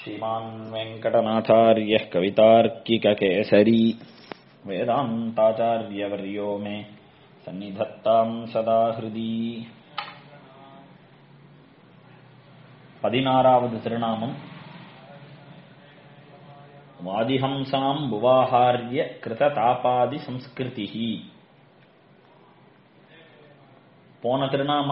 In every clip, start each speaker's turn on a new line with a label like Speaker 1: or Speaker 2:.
Speaker 1: श्रीमान् वेङ्कटनाथार्यः कवितार्किककेसरी वेदान्ताचार्यवर्यो मे सन्निधत्ताम् सदा हृदि பதினாறாவது திருநாமம் வாதிஹம்சாம் புவாஹாரிய கிருத தாபாதி சம்ஸ்கிருதிஹி போன திருநாம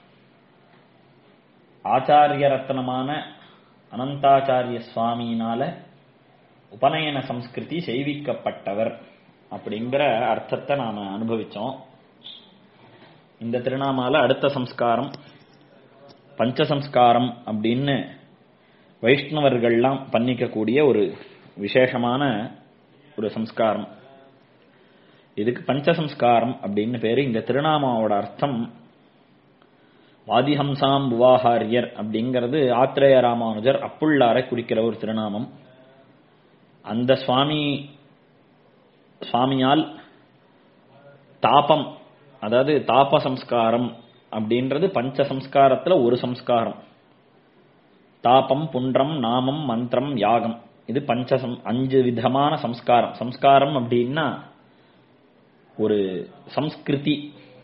Speaker 1: ஆச்சாரிய ரத்னமான அனந்தாச்சாரிய சுவாமியினால உபநயன சம்ஸ்கிருதி செய்விக்கப்பட்டவர் அப்படிங்கிற அர்த்தத்தை நாம அனுபவிச்சோம் இந்த திருநாமால அடுத்த சம்ஸ்காரம் பஞ்சசம்ஸ்காரம் அப்படின்னு வைஷ்ணவர்கள்லாம் பண்ணிக்கக்கூடிய ஒரு விசேஷமான ஒரு சம்ஸ்காரம் இதுக்கு பஞ்சசம்ஸ்காரம் அப்படின்னு பேரு இந்த திருநாமாவோட அர்த்தம் வாதிஹம்சாம் புவாஹாரியர் அப்படிங்கிறது ஆத்திரேய ராமானுஜர் அப்புள்ளாரை குறிக்கிற ஒரு திருநாமம் அந்த சுவாமி சுவாமியால் தாபம் அதாவது தாப சம்ஸ்காரம் அப்படின்றது பஞ்ச சம்ஸ்காரத்துல ஒரு சம்ஸ்காரம் தாபம் புன்றம் நாமம் மந்திரம் யாகம் இது பஞ்சசம் அஞ்சு விதமான சம்ஸ்காரம் சம்ஸ்காரம் அப்படின்னா ஒரு சம்ஸ்கிருதி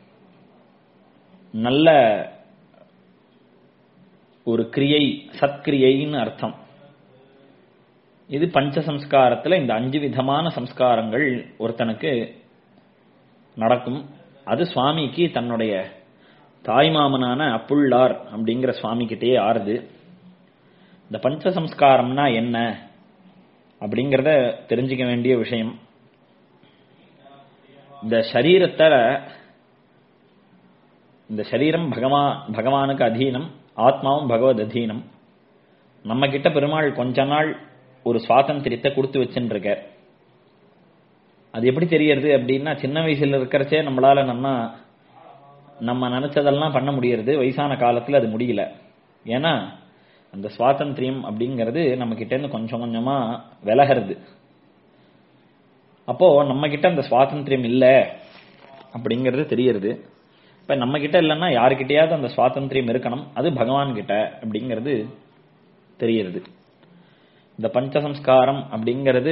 Speaker 1: நல்ல ஒரு கிரியை சத்கிரியைன்னு அர்த்தம் இது பஞ்ச சம்ஸ்காரத்துல இந்த அஞ்சு விதமான சம்ஸ்காரங்கள் ஒருத்தனுக்கு நடக்கும் அது சுவாமிக்கு தன்னுடைய தாய்மாமனான அப்புள்ளார் அப்படிங்கிற சுவாமி கிட்டேயே ஆறுது இந்த பஞ்ச சம்ஸ்காரம்னா என்ன அப்படிங்கிறத தெரிஞ்சுக்க வேண்டிய விஷயம் இந்த சரீரத்தை இந்த சரீரம் பகவா பகவானுக்கு அதீனம் ஆத்மாவும் பகவத் அதீனம் நம்ம கிட்ட பெருமாள் கொஞ்ச நாள் ஒரு சுவாதந்திரியத்தை கொடுத்து வச்சுருக்க அது எப்படி தெரியறது அப்படின்னா சின்ன வயசுல இருக்கிறச்சே நம்மளால நம்ம நம்ம நினைச்சதெல்லாம் பண்ண முடியறது வயசான காலத்துல அது முடியல ஏன்னா அந்த சுவாதந்திரியம் அப்படிங்கிறது நம்ம கிட்ட இருந்து கொஞ்சம் கொஞ்சமா விலகிறது அப்போ நம்ம கிட்ட அந்த சுவாதந்திரியம் இல்ல அப்படிங்கிறது தெரியறது இப்ப நம்ம கிட்ட இல்லைன்னா யாருக்கிட்டையாவது அந்த சுவாதந்திரியம் இருக்கணும் அது பகவான் கிட்ட அப்படிங்கிறது தெரியறது இந்த பஞ்சசம்ஸ்காரம் அப்படிங்கிறது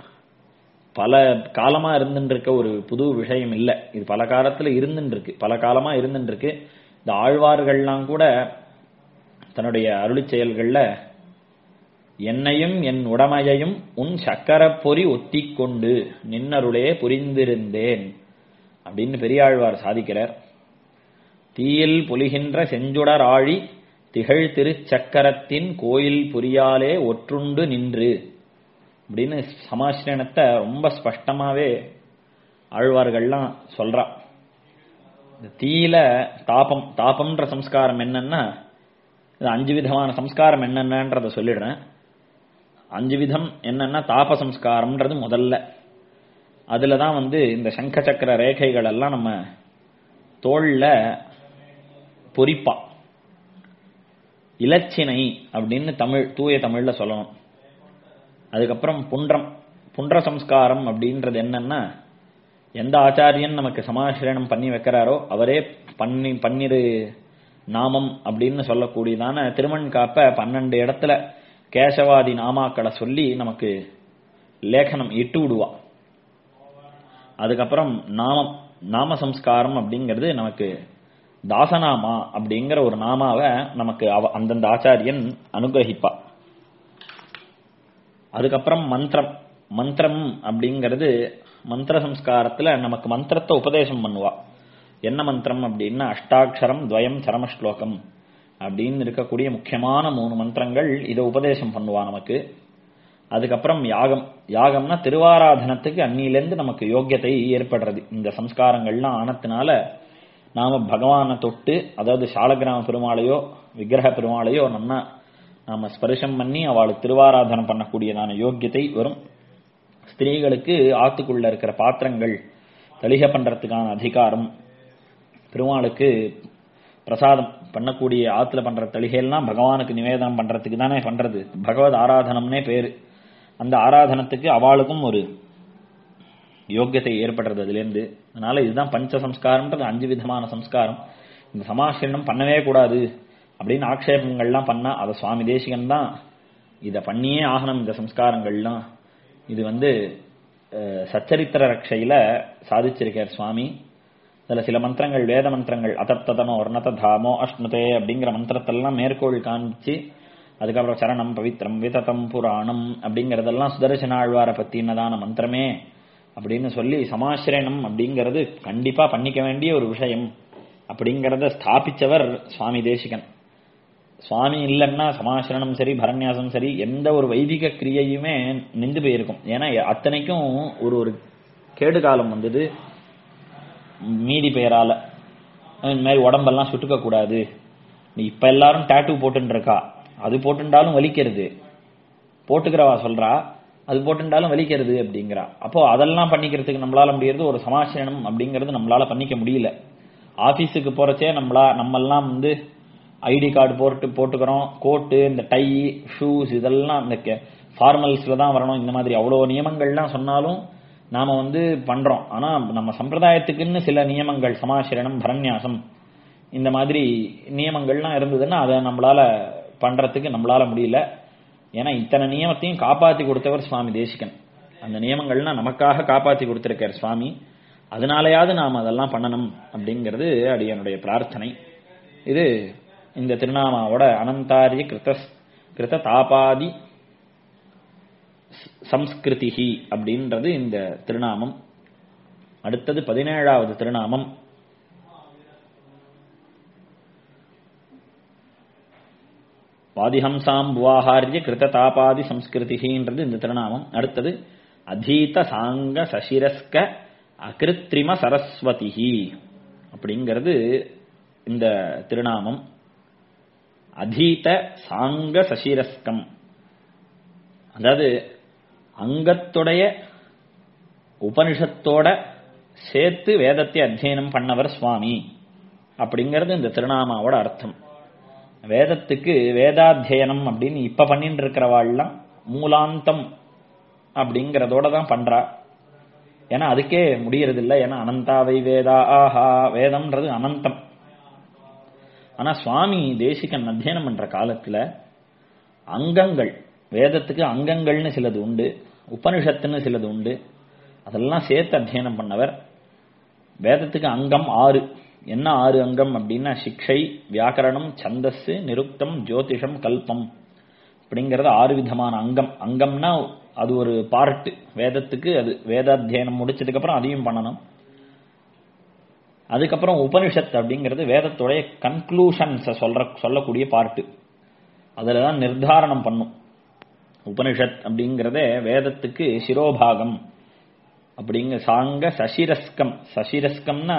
Speaker 1: பல காலமா இருந்துட்டு இருக்க ஒரு புது விஷயம் இல்லை இது பல காலத்துல இருந்துட்டு இருக்கு பல காலமா இருந்துட்டு இருக்கு இந்த ஆழ்வார்கள்லாம் கூட தன்னுடைய அருளி செயல்கள்ல என்னையும் என் உடமையையும் உன் சக்கர பொறி ஒத்தி கொண்டு நின்னருளே புரிந்திருந்தேன் அப்படின்னு பெரியாழ்வார் சாதிக்கிறார் தீயில் பொலிகின்ற செஞ்சுடர் ஆழி திகழ் திருச்சக்கரத்தின் கோயில் புரியாலே ஒற்றுண்டு நின்று அப்படின்னு சமாசிரணத்தை ரொம்ப ஸ்பஷ்டமாவே ஆழ்வார்கள்லாம் சொல்றா இந்த தீயில தாபம் தாபம்ன்ற சம்ஸ்காரம் என்னன்னா இது அஞ்சு விதமான சம்ஸ்காரம் என்னென்னன்றத சொல்லிடுறேன் அஞ்சு விதம் என்னன்னா தாப சம்ஸ்காரம்ன்றது முதல்ல அதுல தான் வந்து இந்த சங்க சக்கர ரேகைகள் எல்லாம் நம்ம தோல்ல பொறிப்பா இலச்சினை அப்படின்னு தமிழ் தூய தமிழ்ல சொல்லணும் அதுக்கப்புறம் புன்றம் புன்ற சம்ஸ்காரம் அப்படின்றது என்னன்னா எந்த ஆச்சாரியன் நமக்கு சமாசிரணம் பண்ணி வைக்கிறாரோ அவரே பண்ணி பன்னிரு நாமம் அப்படின்னு சொல்லக்கூடியதான திருமண் காப்ப பன்னெண்டு இடத்துல கேசவாதி நாமாக்களை சொல்லி நமக்கு லேখனம் இட்டு விடுவா அதுக்கப்புறம் நாமம் நாம சம்ஸ்காரம் அப்படிங்கிறது நமக்கு தாசநாமா அப்படிங்கிற ஒரு நாமாவை நமக்கு அந்தந்த ஆச்சாரியன் அனுகிரகிப்பா அதுக்கப்புறம் மந்திரம் மந்திரம் அப்படிங்கிறது மந்திர சம்ஸ்காரத்துல நமக்கு மந்திரத்தை உபதேசம் பண்ணுவா என்ன மந்திரம் அப்படின்னா அஷ்டாட்சரம் துவயம் சரமஸ்லோகம் அப்படின்னு இருக்கக்கூடிய முக்கியமான மூணு மந்திரங்கள் இதை உபதேசம் பண்ணுவா நமக்கு அதுக்கப்புறம் யாகம் யாகம்னா திருவாராதனத்துக்கு அன்னிலேருந்து நமக்கு யோக்கியத்தை ஏற்படுறது இந்த சம்ஸ்காரங்கள்லாம் ஆனத்தினால நாம பகவானை தொட்டு அதாவது சாலகிராம பெருமாளையோ விக்கிரக பெருமாளையோ நம்ம நாம ஸ்பர்ஷம் பண்ணி அவளுக்கு திருவாராதனம் பண்ணக்கூடியதான யோக்கியத்தை வரும் ஸ்திரீகளுக்கு ஆத்துக்குள்ள இருக்கிற பாத்திரங்கள் தளிக பண்றதுக்கான அதிகாரம் பெருமாளுக்கு பிரசாதம் பண்ணக்கூடிய ஆத்துல பண்ற தளிகையெல்லாம் பகவானுக்கு நிவேதனம் பண்றதுக்கு தானே பண்றது பகவத் ஆராதனம்னே பேரு அந்த ஆராதனத்துக்கு அவளுக்கும் ஒரு யோக்கியத்தை ஏற்படுறது அதுலேருந்து அதனால இதுதான் பஞ்ச சம்ஸ்காரம்ன்றது அஞ்சு விதமான சம்ஸ்காரம் இந்த சமாசீரணம் பண்ணவே கூடாது அப்படின்னு ஆக்ஷேபங்கள்லாம் பண்ணா அதை சுவாமி தேசிகன் தான் இதை பண்ணியே ஆகணும் இந்த சம்ஸ்காரங்கள்லாம் இது வந்து அஹ், சச்சரித்திர ரக்ஷையில சாதிச்சிருக்கார் சுவாமி அதுல சில மந்திரங்கள் வேத மந்திரங்கள் அதத்ததனோ வர்ணத தாமோ அஷ்ணுதே அப்படிங்கிற மந்திரத்தெல்லாம் மேற்கோள் காமிச்சு அதுக்கப்புறம் சரணம் பவித்ரம் விததம் புராணம் அப்படிங்கறதெல்லாம் சுதர்சன ஆழ்வாரை பத்தினதான மந்திரமே அப்படின்னு சொல்லி சமாசிரணம் அப்படிங்கிறது கண்டிப்பா பண்ணிக்க வேண்டிய ஒரு விஷயம் அப்படிங்கறத ஸ்தாபிச்சவர் சுவாமி தேசிகன் சுவாமி இல்லைன்னா சமாசிரணம் சரி பரநியாசம் சரி எந்த ஒரு வைதிக கிரியையுமே நின்று போயிருக்கும் ஏன்னா அத்தனைக்கும் ஒரு ஒரு கேடு காலம் வந்தது மீதி பெயரால இந்த மாதிரி உடம்பெல்லாம் சுட்டுக்க கூடாது நீ இப்ப எல்லாரும் டாட்டூ போட்டுன்னு இருக்கா அது போட்டுண்டாலும் வலிக்கிறது போட்டுக்கிறவா சொல்றா அது போட்டுண்டாலும் வலிக்கிறது அப்படிங்கிறா அப்போ அதெல்லாம் பண்ணிக்கிறதுக்கு நம்மளால முடியறது ஒரு சமாசனம் அப்படிங்கிறது நம்மளால பண்ணிக்க முடியல ஆபீஸுக்கு போறச்சே நம்மளா நம்மெல்லாம் வந்து ஐடி கார்டு போட்டு போட்டுக்கிறோம் கோட்டு இந்த டை ஷூஸ் இதெல்லாம் இந்த ஃபார்மல்ஸ்ல தான் வரணும் இந்த மாதிரி அவ்வளோ நியமங்கள்லாம் சொன்னாலும் நாம வந்து பண்றோம் ஆனா நம்ம சம்பிரதாயத்துக்குன்னு சில நியமங்கள் சமாசிரணம் பரநியாசம் இந்த மாதிரி நியமங்கள்லாம் இருந்ததுன்னா அதை நம்மளால பண்றதுக்கு நம்மளால முடியல ஏன்னா இத்தனை நியமத்தையும் காப்பாத்தி கொடுத்தவர் சுவாமி தேசிகன் அந்த நியமங்கள்லாம் நமக்காக காப்பாத்தி கொடுத்திருக்கார் சுவாமி அதனாலயாவது நாம் அதெல்லாம் பண்ணணும் அப்படிங்கிறது அடியனுடைய பிரார்த்தனை இது இந்த திருநாமாவோட அனந்தாரிய கிருத கிருத தாபாதி சம்ஸ்கிருதிஹி அப்படின்றது இந்த திருநாமம் அடுத்தது பதினேழாவது திருநாமம் வாதிஹம்சாம் புவாஹாரிய கிருத தாபாதி சம்ஸ்கிருதின்றது இந்த திருநாமம் அடுத்தது அதீத சாங்க சசிரஸ்க அகிருத்ரிம சரஸ்வதிஹி அப்படிங்கிறது இந்த திருநாமம் அதீத சாங்க சசிரஸ்கம் அதாவது அங்கத்துடைய உபனிஷத்தோட சேர்த்து வேதத்தை அத்தியனம் பண்ணவர் சுவாமி அப்படிங்கிறது இந்த திருநாமாவோட அர்த்தம் வேதத்துக்கு வேதாத்தியனம் அப்படின்னு இப்ப பண்ணிட்டு இருக்கிறவாள்லாம் மூலாந்தம் அப்படிங்கறதோட தான் பண்றா ஏன்னா அதுக்கே முடியறது இல்லை ஏன்னா அனந்தாவை வேதா ஆஹா வேதம்ன்றது அனந்தம் ஆனா சுவாமி தேசிகன் அத்தியனம் பண்ற காலத்துல அங்கங்கள் வேதத்துக்கு அங்கங்கள்னு சிலது உண்டு உபனிஷத்துன்னு சிலது உண்டு அதெல்லாம் சேர்த்து அத்தியனம் பண்ணவர் வேதத்துக்கு அங்கம் ஆறு என்ன ஆறு அங்கம் அப்படின்னா சிக்ஷை வியாக்கரணம் சந்தஸ் நிருக்தம் ஜோதிஷம் கல்பம் அப்படிங்கறது ஆறு விதமான அங்கம் அங்கம்னா அது ஒரு பார்ட் வேதத்துக்கு அது வேதாத்தியனம் முடிச்சதுக்கு அப்புறம் அதையும் பண்ணணும் அதுக்கப்புறம் உபனிஷத் அப்படிங்கிறது வேதத்துடைய கன்க்ளூஷன்ஸ் சொல்ற சொல்லக்கூடிய பார்ட்டு அதுல தான் நிர்தாரணம் பண்ணும் உபனிஷத் அப்படிங்கறதே வேதத்துக்கு சிரோபாகம் அப்படிங்க சாங்க சசிரஸ்கம் சசிரஸ்கம்னா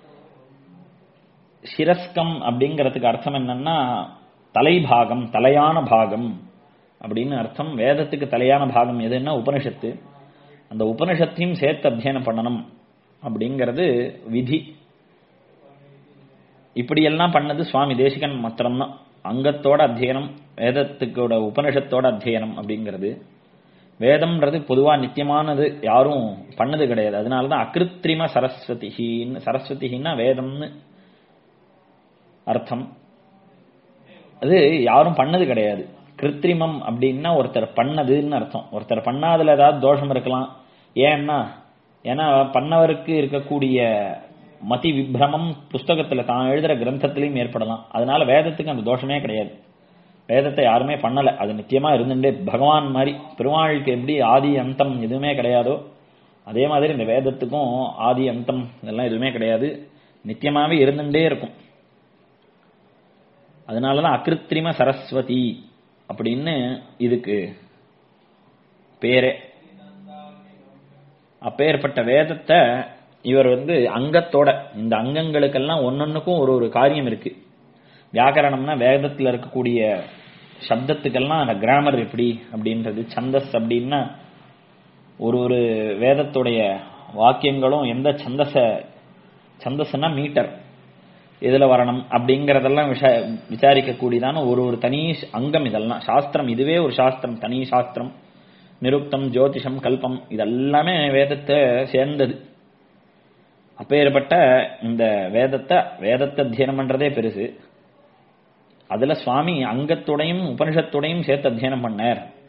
Speaker 1: சிரஸ்கம் அப்படிங்கறதுக்கு அர்த்தம் என்னன்னா தலைபாகம் தலையான பாகம் அப்படின்னு அர்த்தம் வேதத்துக்கு தலையான பாகம் எதுன்னா உபனிஷத்து அந்த உபனிஷத்தையும் சேர்த்து அத்தியனம் பண்ணணும் அப்படிங்கிறது விதி இப்படியெல்லாம் பண்ணது சுவாமி தேசிகன் மாத்திரம்தான் அங்கத்தோட அத்தியனம் வேதத்துக்கோட உபனிஷத்தோட அத்தியனம் அப்படிங்கிறது வேதம்ன்றது பொதுவா நித்தியமானது யாரும் பண்ணது கிடையாது அதனாலதான் அகிருத்ரிம சரஸ்வதிஹின்னு சரஸ்வதிஹின்னா வேதம்னு அர்த்தம் அது யாரும் பண்ணது கிடையாது கிருத்திரிமம் அப்படின்னா ஒருத்தர் பண்ணதுன்னு அர்த்தம் ஒருத்தர் பண்ணாதுல ஏதாவது தோஷம் இருக்கலாம் ஏன்னா ஏன்னா பண்ணவருக்கு இருக்கக்கூடிய மதி விப்ரமம் புஸ்தகத்துல தான் எழுதுற கிரந்தத்திலையும் ஏற்படலாம் அதனால வேதத்துக்கு அந்த தோஷமே கிடையாது வேதத்தை யாருமே பண்ணல அது நித்தியமா இருந்துட்டே பகவான் மாதிரி பெருமாளுக்கு எப்படி ஆதி அந்தம் எதுவுமே கிடையாதோ அதே மாதிரி இந்த வேதத்துக்கும் ஆதி அந்தம் இதெல்லாம் எதுவுமே கிடையாது நித்தியமாவே இருந்துட்டே இருக்கும் அதனாலதான் அகிருத்திரிம சரஸ்வதி அப்படின்னு இதுக்கு பேரே அப்பேற்பட்ட வேதத்தை இவர் வந்து அங்கத்தோட இந்த அங்கங்களுக்கெல்லாம் ஒன்னொன்னுக்கும் ஒரு ஒரு காரியம் இருக்கு வியாக்கரணம்னா வேதத்துல இருக்கக்கூடிய சப்தத்துக்கெல்லாம் அந்த கிராமர் எப்படி அப்படின்றது சந்தஸ் அப்படின்னா ஒரு ஒரு வேதத்துடைய வாக்கியங்களும் எந்த சந்தச சந்தஸ்னா மீட்டர் இதுல வரணும் அப்படிங்கறதெல்லாம் விஷ- விசாரிக்கக்கூடியதான ஒரு ஒரு தனி அங்கம் இதெல்லாம் சாஸ்திரம் இதுவே ஒரு சாஸ்திரம் தனி சாஸ்திரம் நிருக்தம் ஜோதிஷம் கல்பம் இதெல்லாமே வேதத்தை சேர்ந்தது அப்பேற்பட்ட இந்த வேதத்தை வேதத்தை அத்தியனம் பண்றதே பெருசு அதுல சுவாமி அங்கத்துடையும் உபனிஷத்துடையும் சேர்த்து அத்தியனம் பண்ணார்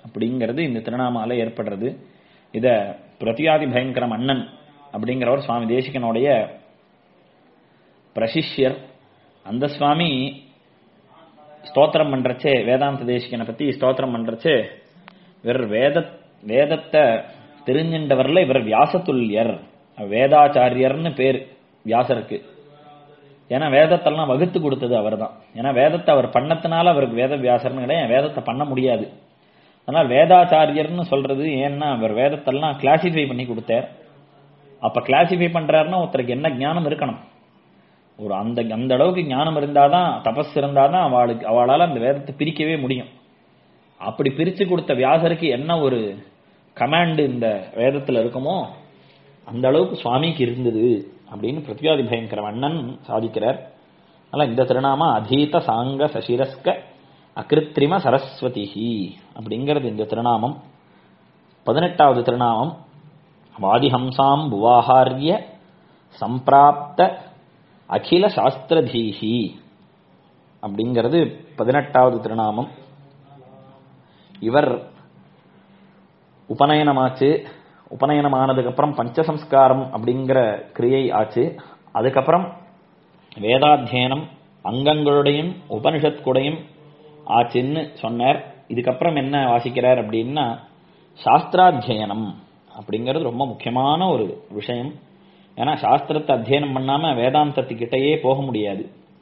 Speaker 1: அப்படிங்கிறது இந்த திருநாமால ஏற்படுறது இத பிரதியாதி பயங்கர மன்னன் அப்படிங்கிறவர் சுவாமி தேசிகனுடைய பிரசிஷ்யர் அந்த சுவாமி ஸ்தோத்திரம் பண்றச்சே வேதாந்த தேசிகனை பத்தி ஸ்தோத்திரம் பண்றச்சே இவர் வேத வேதத்தை தெரிஞ்சின்றவர்ல இவர் வியாசத்துல்யர் வேதாச்சாரியர்னு பேர் வியாசருக்கு ஏன்னா வேதத்தெல்லாம் வகுத்து கொடுத்தது அவர் தான் ஏன்னா வேதத்தை அவர் பண்ணத்தினால அவருக்கு வேத வியாசர்னு கிடையாது வேதத்தை பண்ண முடியாது அதனால் வேதாச்சாரியர்னு சொல்றது ஏன்னா அவர் வேதத்தெல்லாம் கிளாசிஃபை பண்ணி கொடுத்தார் அப்ப கிளாசிஃபை பண்றாருன்னா ஒருத்தருக்கு என்ன ஞானம் இருக்கணும் ஒரு அந்த அந்த அளவுக்கு ஞானம் இருந்தாதான் தபஸ் இருந்தாதான் அவளுக்கு அவளால அந்த வேதத்தை பிரிக்கவே முடியும் அப்படி பிரிச்சு கொடுத்த வியாசருக்கு என்ன ஒரு கமாண்ட் இந்த வேதத்துல இருக்குமோ அந்த அளவுக்கு சுவாமிக்கு இருந்தது அப்படின்னு பிரத்யாதி பயங்கர வண்ணன் சாதிக்கிறார் அதனால இந்த திருநாம அதீத சாங்க சசிரஸ்க அகிருத்திரிம சரஸ்வதிஹி அப்படிங்கிறது இந்த திருநாமம் பதினெட்டாவது திருநாமம் வாதிஹம்சாம் புவாஹாரிய சம்பிராப்த அகில சாஸ்திரதீஹி அப்படிங்கிறது பதினெட்டாவது திருநாமம் இவர் உபநயனமாச்சு உபநயனமானதுக்கு அப்புறம் பஞ்சசம்ஸ்காரம் அப்படிங்கிற கிரியை ஆச்சு அதுக்கப்புறம் வேதாத்தியனம் அங்கங்களுடையும் உபனிஷத் கூடையும் ஆச்சுன்னு சொன்னார் இதுக்கப்புறம் என்ன வாசிக்கிறார் அப்படின்னா சாஸ்திராத்தியனம் அப்படிங்கிறது ரொம்ப முக்கியமான ஒரு விஷயம் ஏன்னா சாஸ்திரத்தை அத்தியனம் பண்ணாம வேதாந்தத்துக்கிட்டயே போக முடியாது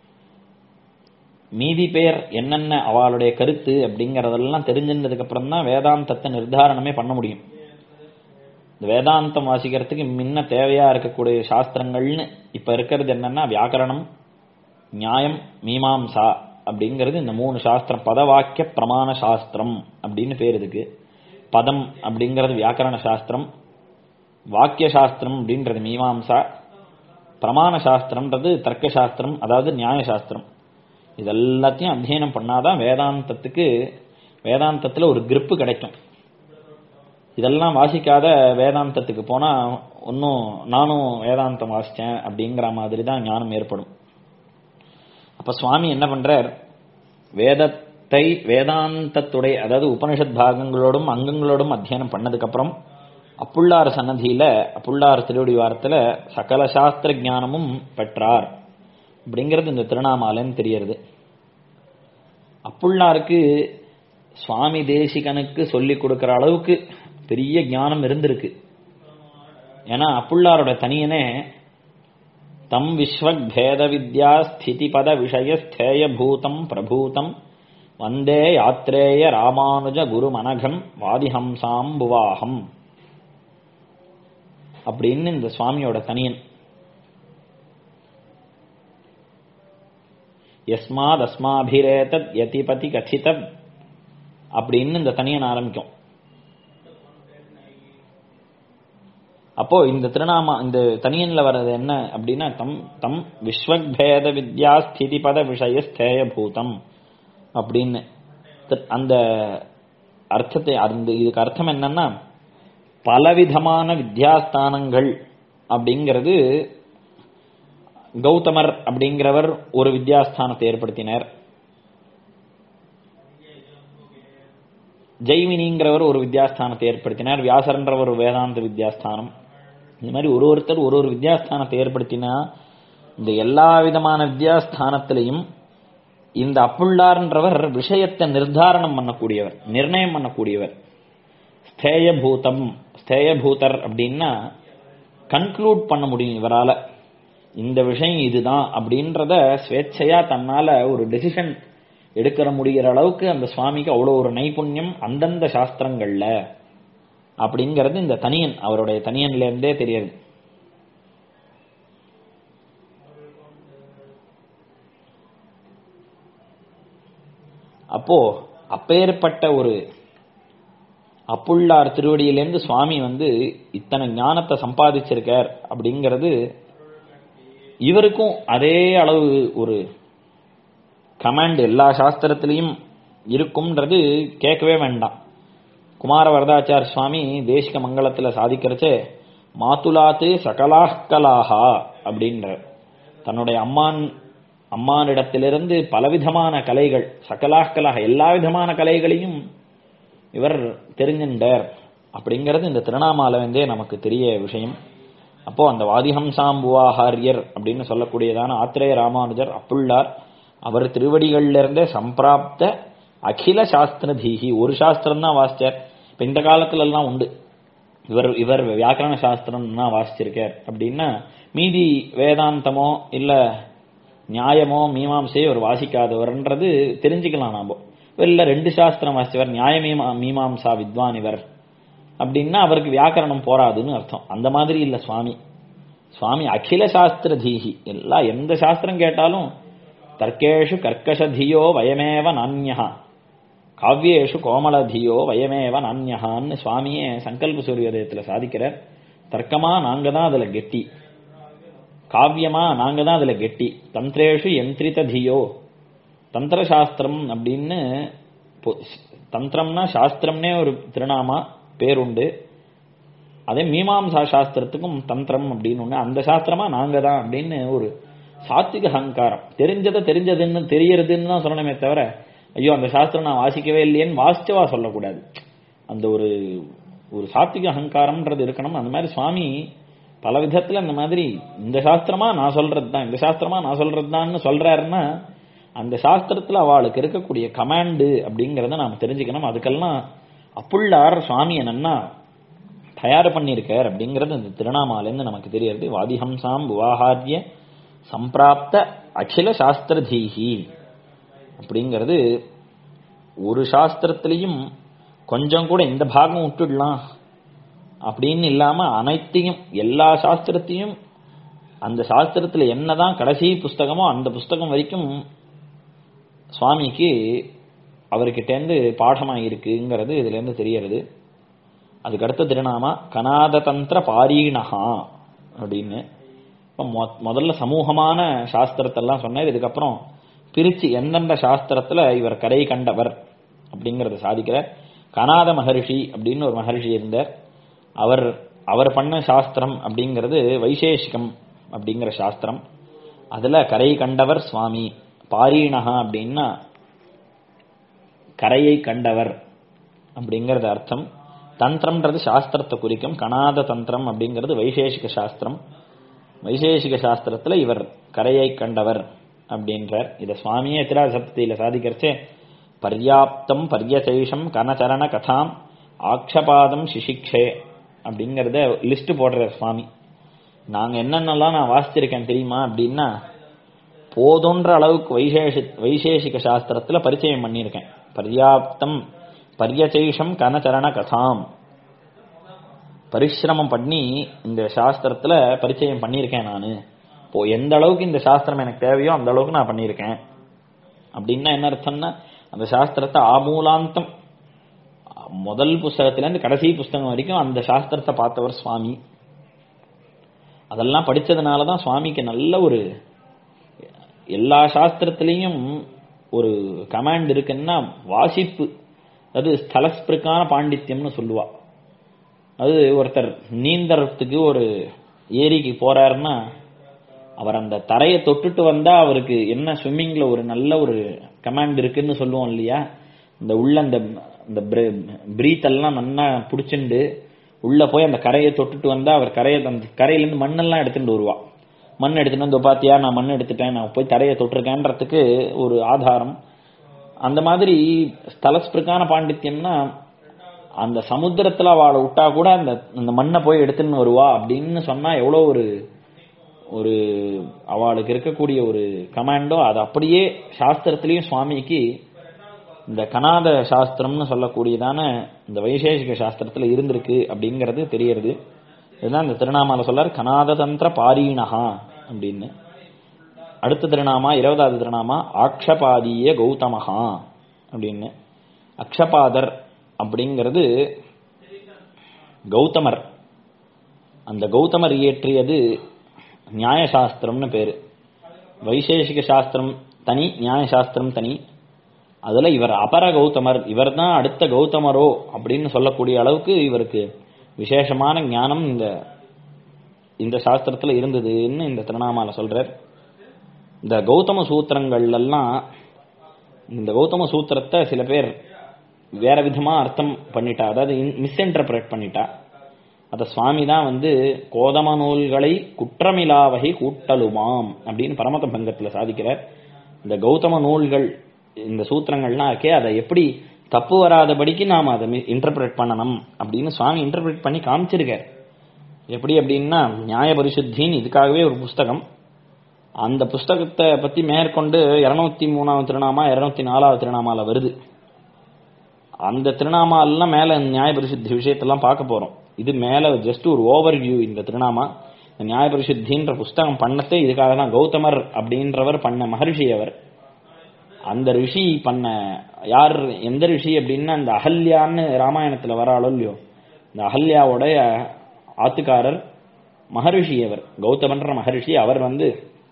Speaker 1: மீதி பேர் என்னென்ன அவளுடைய கருத்து அப்படிங்கறதெல்லாம் தெரிஞ்சிருந்ததுக்கு அப்புறம் தான் வேதாந்தத்தை நிர்தாரணமே பண்ண முடியும் இந்த வேதாந்தம் வாசிக்கிறதுக்கு முன்ன தேவையா இருக்கக்கூடிய சாஸ்திரங்கள்னு இப்ப இருக்கிறது என்னன்னா வியாக்கரணம் நியாயம் மீமாம்சா அப்படிங்கிறது இந்த மூணு சாஸ்திரம் பதவாக்கிய பிரமாண சாஸ்திரம் அப்படின்னு பேர் இதுக்கு பதம் அப்படிங்கிறது வியாக்கரண சாஸ்திரம் வாக்கிய சாஸ்திரம் அப்படின்றது மீமாம்சா பிரமாண சாஸ்திரம்ன்றது தர்க்க சாஸ்திரம் அதாவது நியாய சாஸ்திரம் இதெல்லாத்தையும் அத்தியனம் பண்ணாதான் வேதாந்தத்துக்கு வேதாந்தத்துல ஒரு கிரிப்பு கிடைக்கும் இதெல்லாம் வாசிக்காத வேதாந்தத்துக்கு போனா ஒன்னும் நானும் வேதாந்தம் வாசிச்சேன் அப்படிங்கிற மாதிரி தான் ஞானம் ஏற்படும் அப்ப சுவாமி என்ன பண்றார் வேதத்தை வேதாந்தத்துடைய அதாவது உபனிஷத் பாகங்களோடும் அங்கங்களோடும் அத்தியனம் பண்ணதுக்கு அப்புறம் அப்புள்ளார் சன்னதியில அப்புள்ளார் திருவடி வாரத்துல சகல சாஸ்திர ஞானமும் பெற்றார் அப்படிங்கிறது இந்த திருநாமாலன்னு தெரியறது அப்புள்ளாருக்கு சுவாமி தேசிகனுக்கு சொல்லிக் கொடுக்கிற அளவுக்கு பெரிய ஞானம் இருந்திருக்கு ஏன்னா அப்புள்ளாரோட தனியனே தம் விஸ்வக் பேத வித்யா ஸ்திதி பத விஷய ஸ்தேய பூதம் பிரபூதம் வந்தே யாத்ரேய ராமானுஜ குரு மனகம் வாதிஹம்சாம் புவாகம் அப்படின்னு இந்த சுவாமியோட தனியன் எஸ்மாத் அஸ்மாபிரேதத் யதிபதி கதிதம் அப்படின்னு இந்த தனியன் ஆரம்பிக்கும் அப்போ இந்த திருநாமா இந்த தனியன்ல வர்றது என்ன அப்படின்னா தம் தம் விஸ்வக்பேத வித்யா ஸ்திதி பத விஷய ஸ்தேய பூதம் அப்படின்னு அந்த அர்த்தத்தை அந்த இதுக்கு அர்த்தம் என்னன்னா பலவிதமான வித்யாஸ்தானங்கள் அப்படிங்கிறது கௌதமர் அப்படிங்கிறவர் ஒரு வித்யாஸ்தானத்தை ஏற்படுத்தினார் ஜெய்மினிங்கிறவர் ஒரு வித்யாஸ்தானத்தை ஏற்படுத்தினார் வியாசர்ன்றவர் ஒரு வேதாந்த வித்யாஸ்தானம் இந்த மாதிரி ஒரு ஒருத்தர் ஒரு ஒரு வித்யாஸ்தானத்தை ஏற்படுத்தினா இந்த எல்லா விதமான வித்யாஸ்தானத்திலையும் இந்த அப்புள்ளார்ன்றவர் விஷயத்தை நிர்தாரணம் பண்ணக்கூடியவர் நிர்ணயம் பண்ணக்கூடியவர் ஸ்தேயபூதம் ஸ்தேயபூதர் அப்படின்னா கன்க்ளூட் பண்ண முடியும் இவரால இந்த விஷயம் இதுதான் அப்படின்றத ஸ்வேച്ഛையா தன்னால ஒரு டெசிஷன் எடுக்கிற முடிகிற அளவுக்கு அந்த சுவாமிக்கு அவ்வளோ ஒரு நைபுண்யம் அந்தந்த சாஸ்திரங்கள்ல அப்படிங்கிறது இந்த தனியன் அவருடைய தனியன்ல இருந்தே தெரியுது அப்போ அப்பேற்பட்ட ஒரு அப்புள்ளார் திருவடியிலேருந்து சுவாமி வந்து இத்தனை ஞானத்தை சம்பாதிச்சிருக்கார் அப்படிங்கிறது இவருக்கும் அதே அளவு ஒரு கமாண்ட் எல்லா சாஸ்திரத்திலையும் இருக்கும்ன்றது கேட்கவே வேண்டாம் குமார வரதாச்சார் சுவாமி தேசிக மங்களத்துல சாதிக்கிறச்சே மாத்துலாத்து சகலாஹ்கலாஹா அப்படின்ற தன்னுடைய அம்மான் அம்மானிடத்திலிருந்து பலவிதமான கலைகள் சகலாஹ்கலாக எல்லா விதமான கலைகளையும் இவர் தெரிஞ்சின்றார் அப்படிங்கிறது இந்த திருவண்ணாமலை வந்தே நமக்கு தெரிய விஷயம் அப்போ அந்த வாதிஹம்சாம்புவாஹாரியர் அப்படின்னு சொல்லக்கூடியதான ஆத்திரேய ராமானுஜர் அப்புள்ளார் அவர் திருவடிகள்ல சம்பிராப்த அகில சாஸ்திர தீஹி ஒரு சாஸ்திரம் தான் வாசிச்சார் இப்ப இந்த காலத்துல எல்லாம் உண்டு இவர் இவர் வியாக்கரண சாஸ்திரம் தான் வாசிச்சிருக்கார் அப்படின்னா மீதி வேதாந்தமோ இல்ல நியாயமோ மீமாம்சையோ இவர் வாசிக்காதவர்ன்றது தெரிஞ்சுக்கலாம் நாம இல்ல ரெண்டு சாஸ்திரம் வாசிச்சவர் நியாய மீமா மீமாம்சா வித்வான் இவர் அப்படின்னா அவருக்கு வியாக்கரணம் போராதுன்னு அர்த்தம் அந்த மாதிரி இல்ல சுவாமி சுவாமி அகில சாஸ்திர தீஹி எல்லா எந்த சாஸ்திரம் கேட்டாலும் தர்க்கேஷு கர்க்கஷதியோ வயமேவ நானியா காவியேஷு கோமலதியோ வயமேவ நானியகான்னு சுவாமியே சங்கல்ப சூரியோதயத்தில் சாதிக்கிறார் தர்க்கமா நாங்க தான் அதுல கெட்டி காவியமா நாங்க தான் அதுல கெட்டி தந்திரேஷு யந்திரித தியோ தந்திர சாஸ்திரம் அப்படின்னு பொ- தந்திரம்னா சாஸ்திரம்னே ஒரு திருநாமா பேருண்டு அதே மீமாம்சா சாஸ்திரத்துக்கும் தந்திரம் அப்படின்னு ஒண்ணு அந்த சாஸ்திரமா நாங்க தான் அப்படின்னு ஒரு சாத்விக அகங்காரம் தெரிஞ்சதை தெரிஞ்சதுன்னு தெரியறதுன்னு தான் சொல்லணுமே தவிர ஐயோ அந்த சாஸ்திரம் நான் வாசிக்கவே இல்லையேன்னு வாசிச்சவா சொல்லக்கூடாது அந்த ஒரு ஒரு சாத்விக அகங்காரம்ன்றது இருக்கணும் அந்த மாதிரி சுவாமி பல விதத்துல அந்த மாதிரி இந்த சாஸ்திரமா நான் சொல்றது தான் இந்த சாஸ்திரமா நான் சொல்றது தான்னு சொல்றாருன்னா அந்த சாஸ்திரத்துல அவளுக்கு இருக்கக்கூடிய கமாண்டு அப்படிங்கறத நாம தெரிஞ்சுக்கணும் அதுக்கெல்லாம் அப்புள்ளார் சுவாமி என்னன்னா தயார் பண்ணியிருக்கார் அப்படிங்கிறது இந்த திருநாமாலேருந்து நமக்கு தெரியறது வாதிஹம்சாம் விவாகாரிய சம்பிராப்த அகில சாஸ்திரதீஹி அப்படிங்கிறது ஒரு சாஸ்திரத்திலையும் கொஞ்சம் கூட இந்த பாகம் விட்டுடலாம் அப்படின்னு இல்லாம அனைத்தையும் எல்லா சாஸ்திரத்தையும் அந்த சாஸ்திரத்துல என்னதான் கடைசி புஸ்தகமோ அந்த புஸ்தகம் வரைக்கும் சுவாமிக்கு அவர்கிட்டேருந்து பாடமாயிருக்குங்கிறது இதுல இருந்து தெரியறது அதுக்கு அடுத்த திருநாமா கனாத தந்திர பாரீணஹா அப்படின்னு இப்ப மொ- முதல்ல சமூகமான சாஸ்திரத்தெல்லாம் சொன்னார் இதுக்கப்புறம் பிரிச்சு எந்தெந்த சாஸ்திரத்துல இவர் கரை கண்டவர் அப்படிங்கறத சாதிக்கிறார் கனாத மகர்ஷி அப்படின்னு ஒரு மகர்ஷி இருந்தார் அவர் அவர் பண்ண சாஸ்திரம் அப்படிங்கிறது வைசேஷிகம் அப்படிங்கிற சாஸ்திரம் அதுல கரை கண்டவர் சுவாமி பாரீணஹா அப்படின்னா கரையை கண்டவர் அப்படிங்கறது அர்த்தம் தந்திரம்ன்றது சாஸ்திரத்தை குறிக்கும் கணாத தந்திரம் அப்படிங்கிறது வைசேஷிக சாஸ்திரம் வைசேஷிக சாஸ்திரத்துல இவர் கரையை கண்டவர் அப்படின்றார் இத சுவாமியே எத்திரா சப்தியில சாதிக்கிறச்சே பர்யாப்தம் பர்யசேஷம் கனச்சரண கதாம் ஆக்ஷபாதம் சிசிக்ஷே அப்படிங்கறத லிஸ்ட் போடுறார் சுவாமி நாங்க என்னென்னலாம் நான் வாசிச்சிருக்கேன் தெரியுமா அப்படின்னா போதுன்ற அளவுக்கு வைசேஷ வைசேஷிக சாஸ்திரத்துல பரிச்சயம் பண்ணியிருக்கேன் பர்யாப்தம் பர்யசேஷம் கனச்சரண கதாம் பரிசிரமம் பண்ணி இந்த சாஸ்திரத்துல பரிச்சயம் பண்ணியிருக்கேன் நான் இப்போ எந்த அளவுக்கு இந்த சாஸ்திரம் எனக்கு தேவையோ அந்த அளவுக்கு நான் பண்ணியிருக்கேன் அப்படின்னா என்ன அர்த்தம்னா அந்த சாஸ்திரத்தை ஆமூலாந்தம் முதல் புஸ்தகத்துல இருந்து கடைசி புஸ்தகம் வரைக்கும் அந்த சாஸ்திரத்தை பார்த்தவர் சுவாமி அதெல்லாம் படிச்சதுனால தான் சுவாமிக்கு நல்ல ஒரு எல்லா சாஸ்திரத்திலையும் ஒரு கமாண்ட் இருக்குன்னா வாசிப்பு அது ஸ்தலஸ்பிருக்கான பாண்டித்யம்னு சொல்லுவா அது ஒருத்தர் நீந்தறதுக்கு ஒரு ஏரிக்கு போறாருன்னா அவர் அந்த தரையை தொட்டுட்டு வந்தா அவருக்கு என்ன ஸ்விம்மிங்ல ஒரு நல்ல ஒரு கமாண்ட் இருக்குன்னு சொல்லுவோம் இல்லையா இந்த உள்ள அந்த இந்த பிரீத் எல்லாம் நல்லா புடிச்சுண்டு உள்ள போய் அந்த கரையை தொட்டுட்டு வந்தா அவர் கரையை அந்த கரையில இருந்து மண்ணெல்லாம் எடுத்துட்டு வருவா மண் எடுத்துட்டு வந்து பாத்தியா நான் மண் எடுத்துட்டேன் நான் போய் தரையை தொட்டிருக்கேன்றதுக்கு ஒரு ஆதாரம் அந்த மாதிரி ஸ்தலஸ்பிருக்கான பாண்டித்யம்னா அந்த சமுத்திரத்துல அவளை விட்டா கூட அந்த அந்த மண்ணை போய் எடுத்துன்னு வருவா அப்படின்னு சொன்னா எவ்வளவு ஒரு ஒரு அவளுக்கு இருக்கக்கூடிய ஒரு கமாண்டோ அது அப்படியே சாஸ்திரத்திலையும் சுவாமிக்கு இந்த கனாத சாஸ்திரம்னு சொல்லக்கூடியதான இந்த வைசேஷிக சாஸ்திரத்துல இருந்திருக்கு அப்படிங்கிறது தெரியறது இதுதான் இந்த திருநாமால சொல்லார் கனாத தந்திர பாரீணஹா அப்படின்னு அடுத்த திருநாமா இருபதாவது திருநாமா ஆக்ஷபாதிய கௌதமஹா அப்படின்னு அக்ஷபாதர் அப்படிங்கிறது கௌதமர் அந்த கௌதமர் இயற்றியது நியாயசாஸ்திரம்னு பேரு வைசேஷிக சாஸ்திரம் தனி நியாயசாஸ்திரம் தனி அதுல இவர் அபர கௌதமர் இவர் தான் அடுத்த கௌதமரோ அப்படின்னு சொல்லக்கூடிய அளவுக்கு இவருக்கு விசேஷமான ஞானம் இந்த இந்த சாஸ்திரத்துல இருந்ததுன்னு இந்த திருநாமால சொல்றார் இந்த கௌதம சூத்திரங்கள் எல்லாம் இந்த கௌதம சூத்திரத்தை சில பேர் வேற விதமா அர்த்தம் பண்ணிட்டா அதாவது மிஸ்இன்டர்பிரேட் பண்ணிட்டா அத சுவாமி தான் வந்து கோதம நூல்களை குற்றமிலாவகை கூட்டலுமாம் அப்படின்னு பரமத பங்கத்துல சாதிக்கிறார் இந்த கௌதம நூல்கள் இந்த சூத்திரங்கள்லாம் இருக்கே அதை எப்படி தப்பு வராதபடிக்கு நாம் அதை இன்டர்பிரேட் பண்ணணும் அப்படின்னு சுவாமி இன்டர்பிரேட் பண்ணி காமிச்சிருக்கார் எப்படி அப்படின்னா நியாய பரிசுத்தின்னு இதுக்காகவே ஒரு புஸ்தகம் அந்த புஸ்தகத்தை பத்தி மேற்கொண்டு இருநூத்தி மூணாவது திருநாமா இருநூத்தி நாலாவது திருநாமால வருது அந்த திருநாமாலாம் மேல நியாய பரிசுத்தி விஷயத்தெல்லாம் பார்க்க போறோம் இது மேல ஜஸ்ட் ஒரு ஓவர் வியூ இந்த திருநாமா இந்த நியாய பரிசுத்தின்ற புஸ்தகம் பண்ணத்தே இதுக்காக தான் கௌதமர் அப்படின்றவர் பண்ண மகர்ஷி அவர் அந்த ரிஷி பண்ண யார் எந்த ரிஷி அப்படின்னா அந்த அகல்யான்னு ராமாயணத்துல வராளோ இல்லையோ இந்த அகல்யாவுடைய ஆத்துக்காரர் மகரிஷி அவர் கௌதமன்ற மகரிஷி அவர் வந்து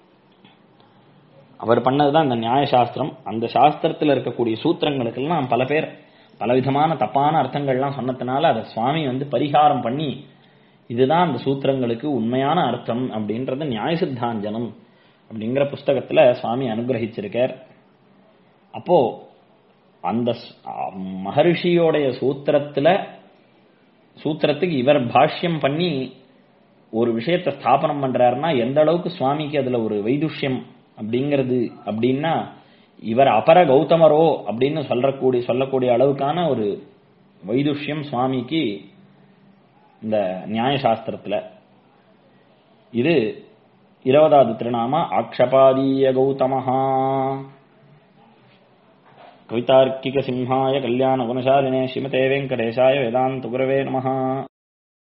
Speaker 1: அவர் பண்ணதுதான் இந்த நியாய சாஸ்திரம் அந்த சாஸ்திரத்தில் இருக்கக்கூடிய சூத்திரங்களுக்கெல்லாம் பல பேர் பலவிதமான தப்பான அர்த்தங்கள்லாம் சொன்னதுனால அதை சுவாமி வந்து பரிகாரம் பண்ணி இதுதான் அந்த சூத்திரங்களுக்கு உண்மையான அர்த்தம் அப்படின்றது நியாய சித்தாஞ்சனம் அப்படிங்கிற புஸ்தகத்துல சுவாமி அனுகிரகிச்சிருக்கார் அப்போ அந்த மகர்ஷியோடைய சூத்திரத்துல சூத்திரத்துக்கு இவர் பாஷ்யம் பண்ணி ஒரு விஷயத்தை ஸ்தாபனம் பண்றாருன்னா எந்த அளவுக்கு சுவாமிக்கு அதுல ஒரு வைதுஷ்யம் அப்படிங்கிறது அப்படின்னா இவர் அபர கௌதமரோ அப்படின்னு சொல்லக்கூடிய சொல்லக்கூடிய அளவுக்கான ஒரு வைதுஷ்யம் சுவாமிக்கு இந்த நியாயசாஸ்திரத்துல இது இருபதாவது திருநாம ஆக்ஷபாதீய கௌதமஹா கவிதார்க்கிக சிம்ஹாய கல்யாண குணசாலினே ஸ்ரீமதே வெங்கடேசாய வேதாந்த குரவே நமஹா